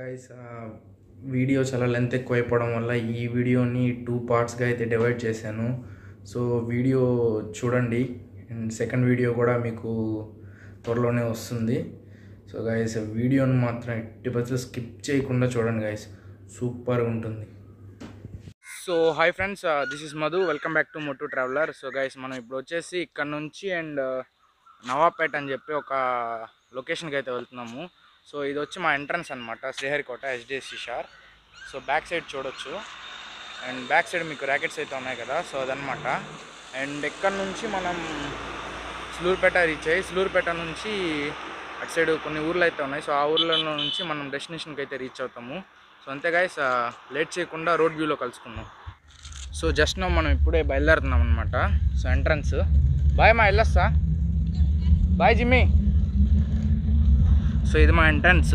guys video చాలా length ఎక్కువ అయిపోవడం వల్ల ఈ వీడియోని టూ పార్ట్స్గా అయితే డివైడ్ చేశాను సో వీడియో చూడండి అండ్ సెకండ్ వీడియో కూడా మీకు త్వరలోనే వస్తుంది సో గైస్ వీడియోని మాత్రం ఎట్టి పరిస్థితుల్లో స్కిప్ చేయకుండా చూడండి గైస్ సూపర్గా ఉంటుంది so hi friends this is Madhu welcome back to మొట్టు ట్రావెలర్ సో గైస్ మనం ఇప్పుడు వచ్చేసి ఇక్కడ నుంచి అండ్ నవాపేట అని చెప్పి ఒక లొకేషన్కి అయితే వెళ్తున్నాము సో ఇది వచ్చి మా ఎంట్రన్స్ అనమాట Sriharikota HDFC SHAR so back side చూడొచ్చు అండ్ బ్యాక్ సైడ్ మీకు ర్యాకెట్స్ అయితే ఉన్నాయి కదా సో అదనమాట అండ్ ఇక్కడ నుంచి మనం సులూరుపేట రీచ్ అయ్యి సులూరుపేట నుంచి అటు సైడ్ కొన్ని ఊర్లు అయితే ఉన్నాయి సో ఆ ఊర్లలో నుంచి మనం డెస్టినేషన్కి అయితే రీచ్ అవుతాము సో అంతే గాయస్ లేట్ చేయకుండా రోడ్ వ్యూలో కలుసుకుందాం సో జస్ట్ నో మనం ఇప్పుడే బయలుదేరుతున్నాం అనమాట సో ఎంట్రన్స్ బాయ్ మా వెళ్ళొస్తా బాయ్ జిమ్మీ సో ఇది మా ఎంట్రన్స్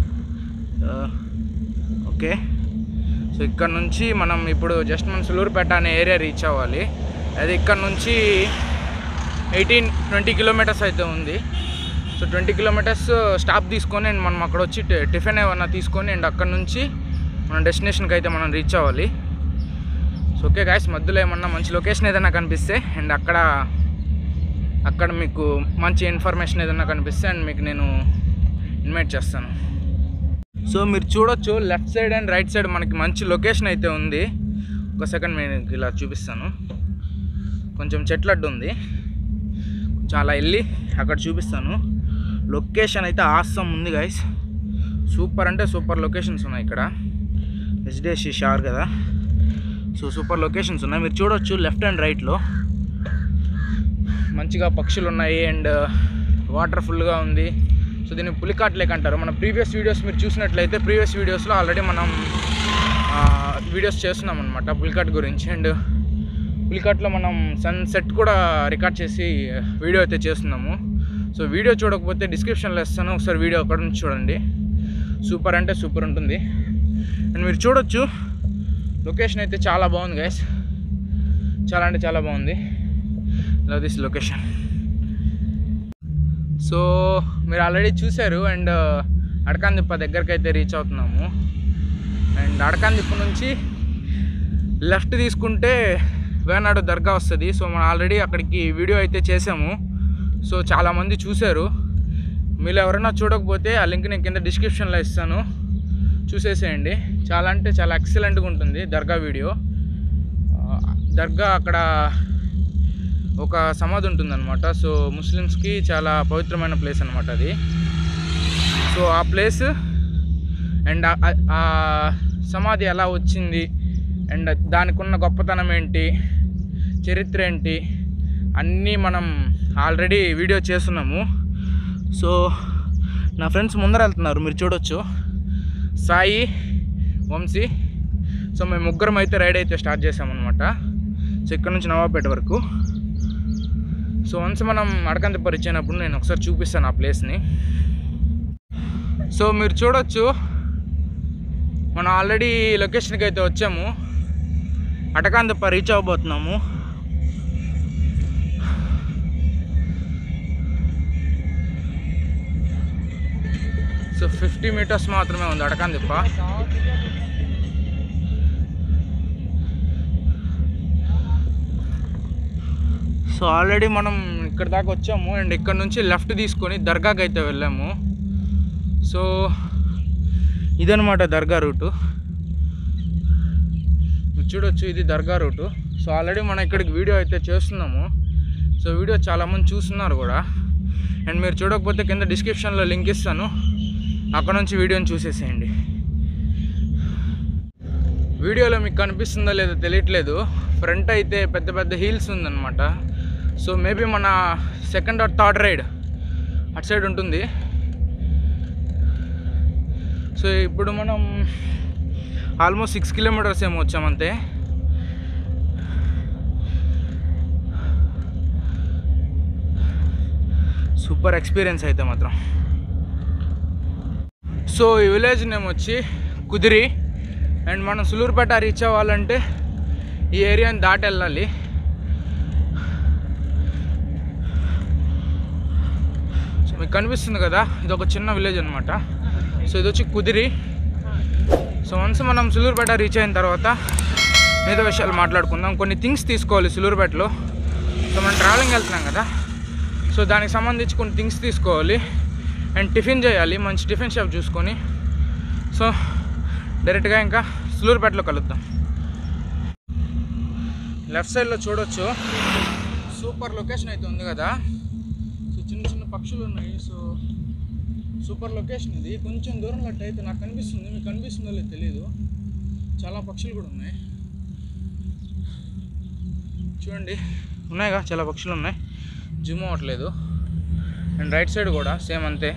ఓకే సో ఇక్కడ నుంచి మనం ఇప్పుడు జస్ట్ మనం సులూరుపేట అనే ఏరియా రీచ్ అవ్వాలి అది ఇక్కడ నుంచి ఎయిటీన్ ట్వంటీ కిలోమీటర్స్ అయితే ఉంది సో ట్వంటీ కిలోమీటర్స్ స్టాప్ తీసుకొని అండ్ మనం అక్కడ వచ్చి టి- టిఫిన్ ఏమన్నా తీసుకొని అండ్ అక్కడ నుంచి మన డెస్టినేషన్కి అయితే మనం రీచ్ అవ్వాలి సో ఓకే గాయస్ మధ్యలో ఏమన్నా మంచి లొకేషన్ ఏదైనా కనిపిస్తే అండ్ అక్కడ అక్కడ మీకు మంచి ఇన్ఫర్మేషన్ ఏదైనా కనిపిస్తే అండ్ మీకు నేను ఇన్వైట్ చేస్తాను సో మీరు చూడొచ్చు left side and right side మనకి మంచి లొకేషన్ అయితే ఉంది ఒక సెకండ్ నేను ఇలా చూపిస్తాను కొంచెం చెట్లడ్డు ఉంది చాలా వెళ్ళి అక్కడ చూపిస్తాను లొకేషన్ అయితే ఆసం ఉంది గైస్ సూపర్ అంటే సూపర్ లొకేషన్స్ ఉన్నాయి ఇక్కడ హెచ్డిఎఫ్సి షార్ కదా సో సూపర్ లొకేషన్స్ ఉన్నాయి మీరు చూడొచ్చు లెఫ్ట్ అండ్ రైట్లో మంచిగా పక్షులు ఉన్నాయి అండ్ వాటర్ ఫుల్గా ఉంది సో దీన్ని పులికాట్ లేక్ అంటారు మన ప్రీవియస్ వీడియోస్ మీరు చూసినట్లయితే ప్రీవియస్ వీడియోస్లో ఆల్రెడీ మనం వీడియోస్ చేస్తున్నాం అనమాట పులికాట్ గురించి అండ్ పులికాట్లో మనం సన్సెట్ కూడా రికార్డ్ చేసి వీడియో అయితే చేస్తున్నాము సో వీడియో చూడకపోతే డిస్క్రిప్షన్లో ఇస్తాను ఒకసారి వీడియో అక్కడ నుంచి చూడండి సూపర్ అంటే సూపర్ ఉంటుంది అండ్ మీరు చూడొచ్చు లొకేషన్ అయితే చాలా బాగుంది గైస్ చాలా అంటే చాలా బాగుంది లవ్ దిస్ లొకేషన్ సో మీరు ఆల్రెడీ చూశారు అండ్ అడకాందిప్ప దగ్గరికి అయితే రీచ్ అవుతున్నాము అండ్ అడకాందిప్ప నుంచి లెఫ్ట్ తీసుకుంటే వేనాడు దర్గా వస్తుంది సో మనం ఆల్రెడీ అక్కడికి వీడియో అయితే చేసాము సో చాలామంది చూశారు మీరు ఎవరైనా చూడకపోతే ఆ లింక్ నేను కింద డిస్క్రిప్షన్లో ఇస్తాను చూసేసేయండి చాలా అంటే చాలా ఎక్సలెంట్గా ఉంటుంది దర్గా వీడియో ఆ, దర్గా అక్కడ ఒక సమాధి ఉంటుందన్నమాట సో ముస్లిమ్స్కి చాలా పవిత్రమైన ప్లేస్ అనమాట అది సో ఆ ప్లేస్ అండ్ ఆ- ఆ- ఆ సమాధి ఎలా వచ్చింది అండ్ దానికి ఉన్న గొప్పతనం ఏంటి చరిత్ర ఏంటి అన్నీ మనం ఆల్రెడీ వీడియో చేస్తున్నాము సో నా ఫ్రెండ్స్ ముందర వెళ్తున్నారు మీరు చూడొచ్చు సాయి వంశీ సో మేము ముగ్గురం అయితే రైడ్ అయితే స్టార్ట్ చేసామన్నమాట సో ఇక్కడ నుంచి నవాపేట వరకు సో వన్స్ మనం అడకంతిప్ప రీచ్ అయినప్పుడు నేను ఒకసారి చూపిస్తాను ఆ ప్లేస్ని సో మీరు చూడొచ్చు మనం ఆల్రెడీ లొకేషన్కి అయితే వచ్చాము అటకాంతప్ప రీచ్ అవ్వబోతున్నాము సో ఫిఫ్టీ మీటర్స్ మాత్రమే ఉంది అడకాంతిప్ప సో ఆల్రెడీ మనం ఇక్కడ దాకా వచ్చాము అండ్ ఇక్కడ నుంచి లెఫ్ట్ తీసుకొని దర్గాకి అయితే వెళ్ళాము సో ఇదనమాట దర్గా రూటు మీరు చూడొచ్చు ఇది దర్గా రూటు సో ఆల్రెడీ మనం ఇక్కడికి వీడియో అయితే చేస్తున్నాము సో వీడియో చాలామంది చూస్తున్నారు కూడా అండ్ మీరు చూడకపోతే కింద డిస్క్రిప్షన్లో లింక్ ఇస్తాను అక్కడ నుంచి వీడియోని చూసేసేయండి వీడియోలో మీకు కనిపిస్తుందో లేదో తెలియట్లేదు ఫ్రంట్ అయితే పెద్ద పెద్ద హీల్స్ ఉందన్నమాట సో మేబీ మన సెకండ్ ఆర్ థర్డ్ రైడ్ అటు సైడ్ ఉంటుంది సో ఇప్పుడు మనం ఆల్మోస్ట్ సిక్స్ కిలోమీటర్స్ ఏమో వచ్చామంతే సూపర్ ఎక్స్పీరియన్స్ అయితే మాత్రం సో ఈ విలేజ్ నేమ్ వచ్చి కుదిరి అండ్ మనం సులూరుపేట రీచ్ అవ్వాలంటే ఈ ఏరియాని దాటి వెళ్ళాలి సో మీకు కనిపిస్తుంది కదా ఇది ఒక చిన్న విలేజ్ అనమాట సో ఇది వచ్చి కుదిరి సో వన్స్ మనం సులూరుపేట రీచ్ అయిన తర్వాత మిగతా విషయాలు మాట్లాడుకుందాం కొన్ని థింగ్స్ తీసుకోవాలి సులూరుపేటలో సో మనం ట్రావెలింగ్ వెళ్తున్నాం కదా సో దానికి సంబంధించి కొన్ని థింగ్స్ తీసుకోవాలి అండ్ టిఫిన్ చేయాలి మంచి టిఫిన్ షాప్ చూసుకొని సో డైరెక్ట్గా ఇంకా సులూరుపేటలో కలుద్దాం లెఫ్ట్ సైడ్లో చూడొచ్చు సూపర్ లొకేషన్ అయితే ఉంది కదా సో చిన్న చిన్న పక్షులు ఉన్నాయి సో సూపర్ లొకేషన్ ఇది కొంచెం దూరంలో అయితే నాకు కనిపిస్తుంది మీకు కనిపిస్తుందో లేదో తెలియదు చాలా పక్షులు కూడా ఉన్నాయి చూడండి ఉన్నాయిగా చాలా పక్షులు ఉన్నాయి జూమ్ అవ్వట్లేదు అండ్ రైట్ సైడ్ కూడా సేమ్ అంతే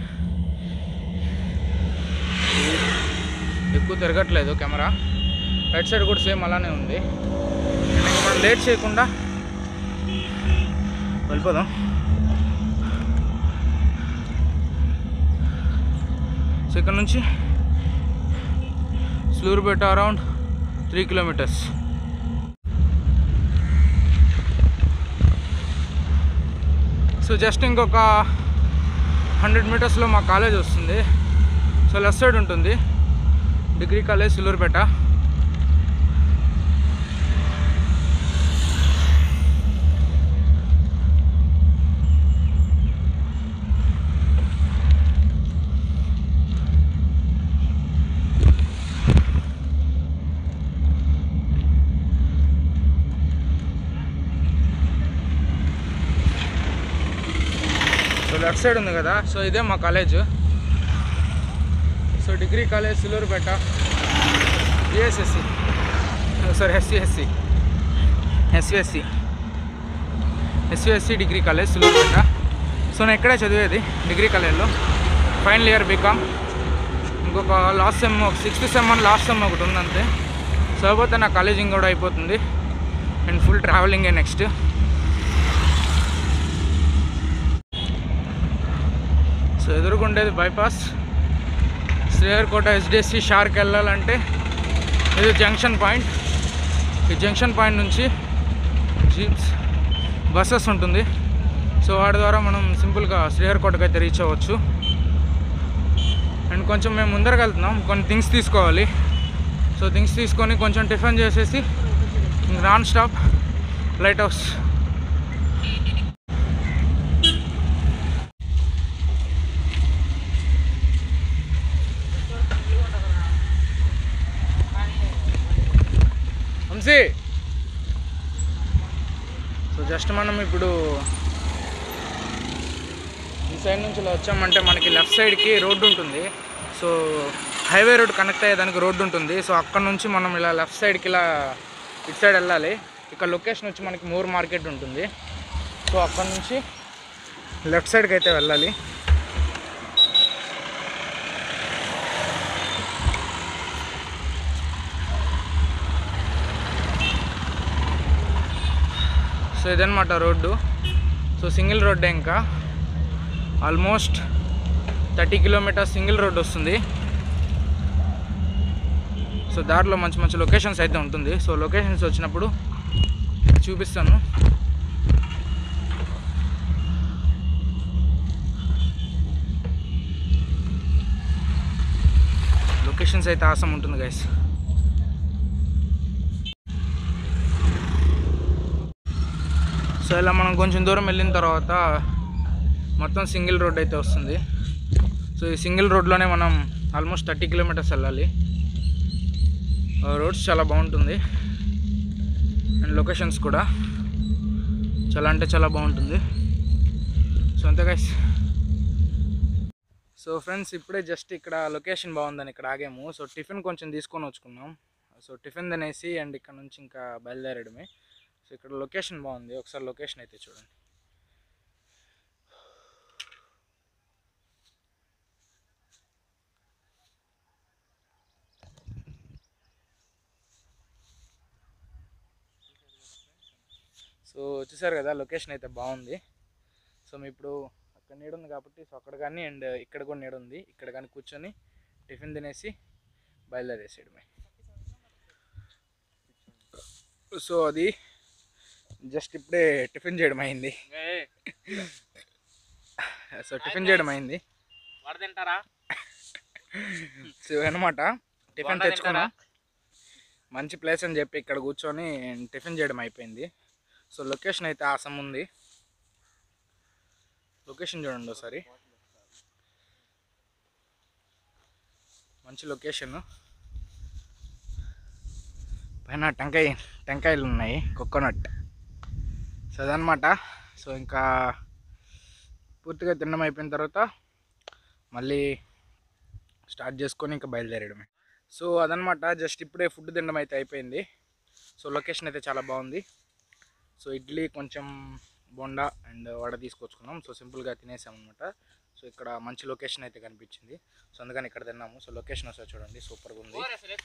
ఎక్కువ తిరగట్లేదు కెమెరా రైట్ సైడ్ కూడా సేమ్ అలానే ఉంది అండ్ ఇంకా మనం లేట్ చేయకుండా వెళ్ళిపోదాం సో ఇక్కడ నుంచి Sullurpeta around three kilometres so just ఇంకొక హండ్రెడ్ మీటర్స్లో మా కాలేజ్ వస్తుంది సో లెఫ్ట్ సైడ్ ఉంటుంది degree college Sullurpeta so left side ఉంది కదా సో ఇదే మా college so degree college Sullurpeta GSSC sorry SCSC SVSC SVSC degree college Sullurpeta so నేను ఇక్కడే చదివేది డిగ్రీ కాలేజ్లో ఫైనల్ ఇయర్ బీకామ్ ఇంకొక లాస్ట్ సెమ్ ఒక సిక్స్త్ సెమ్ అని లాస్ట్ సెమ్ ఒకటి ఉంది అంతే సో అయిపోతే నా కాలేజింగ్ కూడా అయిపోతుంది అండ్ ఫుల్ ట్రావెలింగే నెక్స్ట్ సో ఎదురుకుండేది బైపాస్ శ్రీహరికోట ఎస్డిఎస్సి షార్క్ వెళ్ళాలంటే ఇది జంక్షన్ పాయింట్ ఈ జంక్షన్ పాయింట్ నుంచి జీప్స్ బస్సెస్ ఉంటుంది సో వాటి ద్వారా మనం సింపుల్గా శ్రీహరికోటకి అయితే రీచ్ అవ్వచ్చు అండ్ కొంచెం మేము ముందరకు వెళ్తున్నాం కొన్ని థింగ్స్ తీసుకోవాలి సో థింగ్స్ తీసుకొని కొంచెం టిఫిన్ చేసేసి nonstop lighthouse Vamsi so just మనం ఇప్పుడు ఈ సైడ్ నుంచి ఇలా వచ్చామంటే మనకి లెఫ్ట్ సైడ్కి రోడ్డు ఉంటుంది సో హైవే రోడ్ కనెక్ట్ అయ్యేదానికి రోడ్డు ఉంటుంది సో అక్కడ నుంచి మనం ఇలా లెఫ్ట్ సైడ్కి ఇలా ఇటు సైడ్ వెళ్ళాలి ఇక్కడ లొకేషన్ వచ్చి మనకి మోర్ మార్కెట్ ఉంటుంది సో అక్కడ నుంచి లెఫ్ట్ సైడ్కి అయితే వెళ్ళాలి సో ఇదనమాట రోడ్డు సో సింగిల్ రోడ్డే ఇంకా almost thirty kilometres single road వస్తుంది సో దారిలో మంచి మంచి లొకేషన్స్ అయితే ఉంటుంది సో లొకేషన్స్ వచ్చినప్పుడు చూపిస్తాను లొకేషన్స్ అయితే ఆసం ఉంటుంది గైస్ సో ఇలా మనం కొంచెం దూరం వెళ్ళిన తర్వాత మొత్తం సింగిల్ రోడ్ అయితే వస్తుంది సో ఈ సింగిల్ రోడ్లోనే మనం ఆల్మోస్ట్ థర్టీ కిలోమీటర్స్ వెళ్ళాలి రోడ్స్ చాలా బాగుంటుంది అండ్ లొకేషన్స్ కూడా చాలా అంటే చాలా బాగుంటుంది సో అంతే గైస్ సో ఫ్రెండ్స్ ఇప్పుడే జస్ట్ ఇక్కడ లొకేషన్ బాగుందని ఇక్కడ ఆగాము సో టిఫిన్ కొంచెం తీసుకొని వచ్చుకున్నాం సో టిఫిన్ తినేసి అండ్ ఇక్కడ నుంచి ఇంకా బయలుదేరడమే సో ఇక్కడ లొకేషన్ బాగుంది ఒకసారి లొకేషన్ అయితే చూడండి సో చూసారు కదా లొకేషన్ అయితే బాగుంది సో మీ ఇప్పుడు అక్కడ నీడ ఉంది కాబట్టి సో అక్కడ కానీ అండ్ ఇక్కడ కూడా నీడ ఉంది ఇక్కడ కానీ కూర్చొని టిఫిన్ తినేసి బయలుదేరేసేయడమే సో అది జస్ట్ ఇప్పుడే టిఫిన్ చేయడం అయింది సో టిఫిన్ చేయడం అయింది వడ తింటారా సో అనమాట టిఫిన్ తెచ్చుకున్నా మంచి ప్లేస్ అని చెప్పి ఇక్కడ కూర్చొని టిఫిన్ చేయడం అయిపోయింది సో లొకేషన్ అయితే ఆసం ఉంది లొకేషన్ చూడండి ఒకసారి మంచి లొకేషన్ పైన టెంకాయ టెంకాయలు ఉన్నాయి కోకోనట్ సో అదనమాట సో ఇంకా పూర్తిగా తినడం అయిపోయిన తర్వాత మళ్ళీ స్టార్ట్ చేసుకొని ఇంకా బయలుదేరడమే సో అదనమాట జస్ట్ ఇప్పుడే ఫుడ్ తినడం అయితే అయిపోయింది సో లొకేషన్ అయితే చాలా బాగుంది సో ఇడ్లీ కొంచెం బోండా అండ్ వడ తీసుకొచ్చుకున్నాం సో సింపుల్గా తినేసాం అనమాట సో ఇక్కడ మంచి లొకేషన్ అయితే కనిపించింది సో అందుకని ఇక్కడ తిన్నాము సో లొకేషన్ వస్తే చూడండి సూపర్గా ఉంది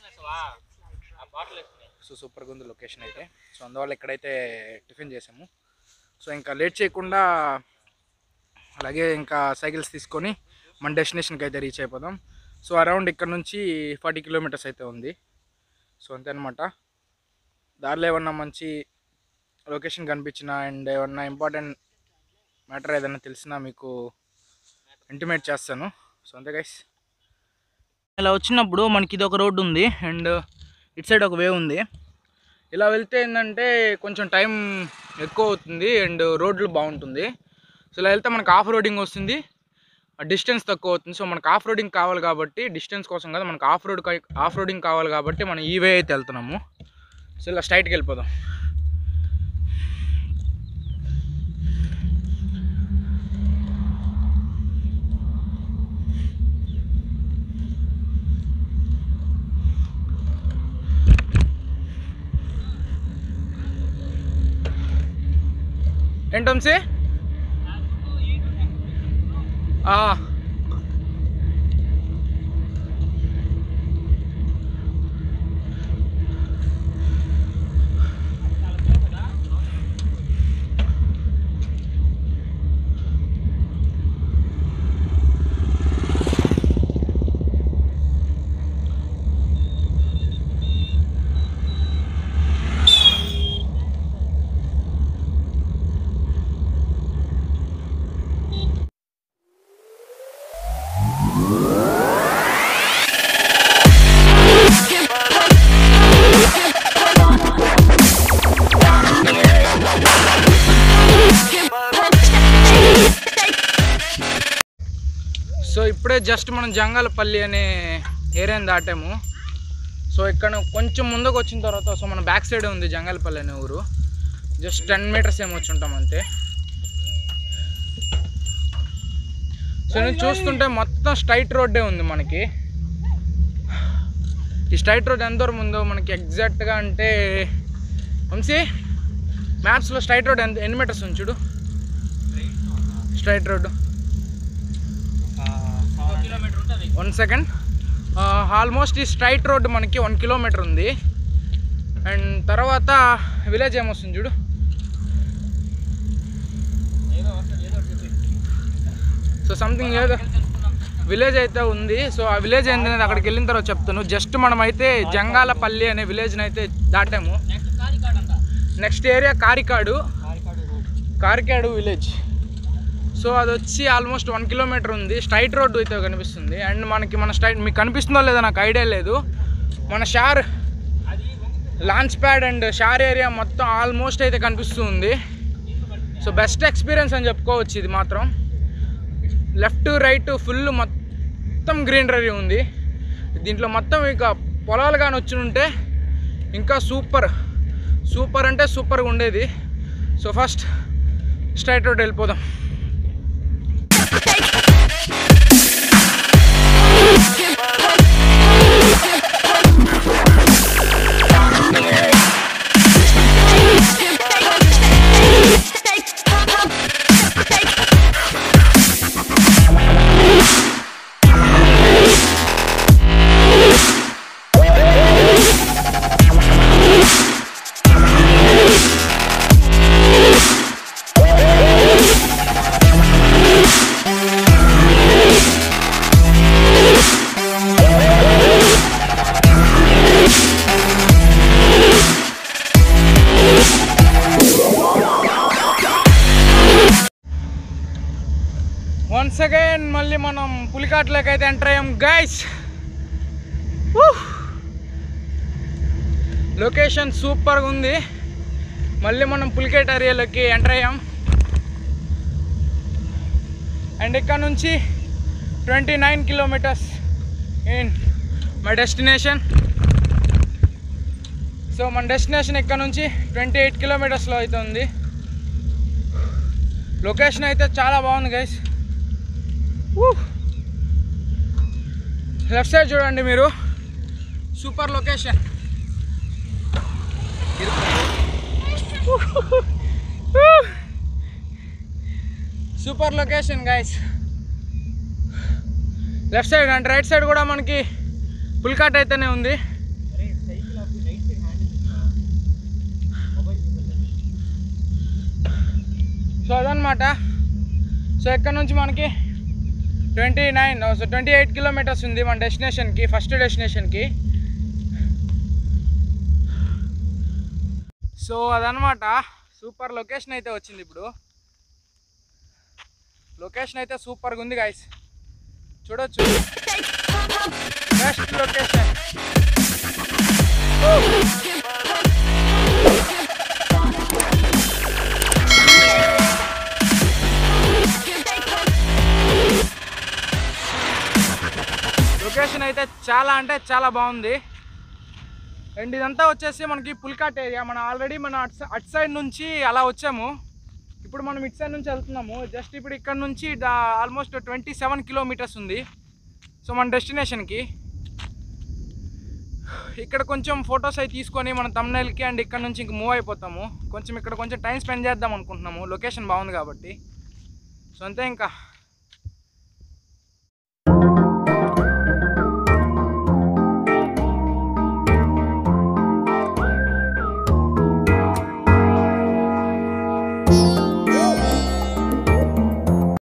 సో సూపర్గా ఉంది లొకేషన్ అయితే సో అందువల్ల ఇక్కడైతే టిఫిన్ చేసాము సో ఇంకా లేట్ చేయకుండా అలాగే ఇంకా సైకిల్స్ తీసుకొని మన డెస్టినేషన్కి అయితే రీచ్ అయిపోదాం సో అరౌండ్ ఇక్కడ నుంచి ఫార్టీ కిలోమీటర్స్ అయితే ఉంది సో అంతే అనమాట దారిలో ఏమన్నా మంచి లొకేషన్ కనిపించిన అండ్ ఏమన్నా ఇంపార్టెంట్ మ్యాటర్ ఏదైనా తెలిసినా మీకు ఇంటిమేట్ చేస్తాను సో అంతే గైస్ ఇలా వచ్చినప్పుడు మనకి ఇది ఒక రోడ్డు ఉంది అండ్ ఇటు సైడ్ ఒక వే ఉంది ఇలా వెళ్తే ఏంటంటే కొంచెం టైం ఎక్కువ అవుతుంది అండ్ రోడ్లు బాగుంటుంది సో ఇలా వెళ్తే మనకు ఆఫ్ రోడింగ్ వస్తుంది డిస్టెన్స్ తక్కువ అవుతుంది సో మనకు ఆఫ్ రోడింగ్ కావాలి కాబట్టి డిస్టెన్స్ కోసం కదా మనకు ఆఫ్ రోడ్ ఆఫ్ రోడింగ్ కావాలి కాబట్టి మనం ఈ వే అయితే వెళ్తున్నాము సో ఇలా స్ట్రైట్కి వెళ్ళిపోదాం ఏంటంసి సో ఇప్పుడే జస్ట్ మనం జంగాలపల్లి అనే ఏరియాని దాటాము సో ఇక్కడ కొంచెం ముందుకు వచ్చిన తర్వాత సో మన బ్యాక్ సైడ్ ఉంది జంగాలపల్లి అనే ఊరు జస్ట్ టెన్ మీటర్స్ ఏమో వచ్చి ఉంటాం అంతే సో నేను చూస్తుంటే మొత్తం స్ట్రైట్ రోడ్డే ఉంది మనకి ఈ స్ట్రైట్ రోడ్ ఎంత దూరం ఉందో మనకి ఎగ్జాక్ట్గా అంటే వంశీ మ్యాప్స్లో స్ట్రైట్ రోడ్ ఎంత ఎన్ని మీటర్స్ ఉంది చూడు స్ట్రైట్ రోడ్డు వన్ సెకండ్ ఆల్మోస్ట్ ఈ స్ట్రైట్ రోడ్ మనకి వన్ కిలోమీటర్ ఉంది అండ్ తర్వాత విలేజ్ ఏమొస్తుంది చూడు సో సంథింగ్ ఏదో విలేజ్ అయితే ఉంది సో ఆ విలేజ్ ఏంటనేది అక్కడికి వెళ్ళిన తర్వాత చెప్తాను జస్ట్ మనం అయితే జంగాలపల్లి అనే విలేజ్ని అయితే దాటాము next area Karikadu Karikadu village so అది వచ్చి ఆల్మోస్ట్ వన్ కిలోమీటర్ ఉంది స్ట్రైట్ రోడ్డు అయితే కనిపిస్తుంది అండ్ మనకి మన స్ట్రైట్ మీకు కనిపిస్తుందో లేదో నాకు ఐడియా లేదు మన SHAR launch pad and SHAR area మొత్తం ఆల్మోస్ట్ అయితే కనిపిస్తూ ఉంది సో బెస్ట్ ఎక్స్పీరియన్స్ అని చెప్పుకోవచ్చు ఇది మాత్రం లెఫ్ట్ రైట్ ఫుల్ మొత్తం గ్రీనరీ ఉంది దీంట్లో మొత్తం ఇక పొలాలు కానీ వచ్చి ఉంటే ఇంకా సూపర్ సూపర్ అంటే సూపర్గా ఉండేది సో ఫస్ట్ స్ట్రైట్ రోడ్ వెళ్ళిపోదాం వన్స్ అగైన్ మళ్ళీ మనం పులికాట్లోకి అయితే ఎంటర్ అయ్యాం గైస్ లొకేషన్ సూపర్గా ఉంది మళ్ళీ మనం పులికేట్ ఏరియాలోకి ఎంటర్ అయ్యాం అండ్ ఇక్కడ నుంచి twenty nine kilometres in my destination so మన డెస్టినేషన్ ఇక్కడ నుంచి ట్వంటీ ఎయిట్ కిలోమీటర్స్లో అయితే ఉంది లొకేషన్ అయితే చాలా బాగుంది గైస్ లెఫ్ట్ సైడ్ చూడండి మీరు super location super location guys left side అంటే రైట్ సైడ్ కూడా మనకి పుల్కాట్ అయితేనే ఉంది సో అదనమాట సో ఇక్కడ నుంచి మనకి twenty nine so twenty eight kilometres ఉంది మన డెస్టినేషన్కి ఫస్ట్ డెస్టినేషన్కి సో అదనమాట సూపర్ లొకేషన్ అయితే వచ్చింది ఇప్పుడు లొకేషన్ అయితే సూపర్గా ఉంది గైస్ చూడొచ్చు బెస్ట్ లొకేషన్ లొకేషన్ అయితే చాలా అంటే చాలా బాగుంది అండ్ ఇదంతా వచ్చేసి మనకి పుల్కాట్ ఏరియా మనం ఆల్రెడీ మన అటు సై- అటు సైడ్ నుంచి అలా వచ్చాము ఇప్పుడు మనం ఇటు సైడ్ నుంచి వెళ్తున్నాము జస్ట్ ఇప్పుడు ఇక్కడ నుంచి ఆల్మోస్ట్ ట్వంటీ సెవెన్ కిలోమీటర్స్ ఉంది సో మన డెస్టినేషన్కి ఇక్కడ కొంచెం ఫొటోస్ అవి తీసుకొని మన తమ్నైల్కి అండ్ ఇక్కడ నుంచి ఇంక మూవ్ అయిపోతాము కొంచెం ఇక్కడ కొంచెం టైం స్పెండ్ చేద్దాం అనుకుంటున్నాము లొకేషన్ బాగుంది కాబట్టి సో అంతే ఇంకా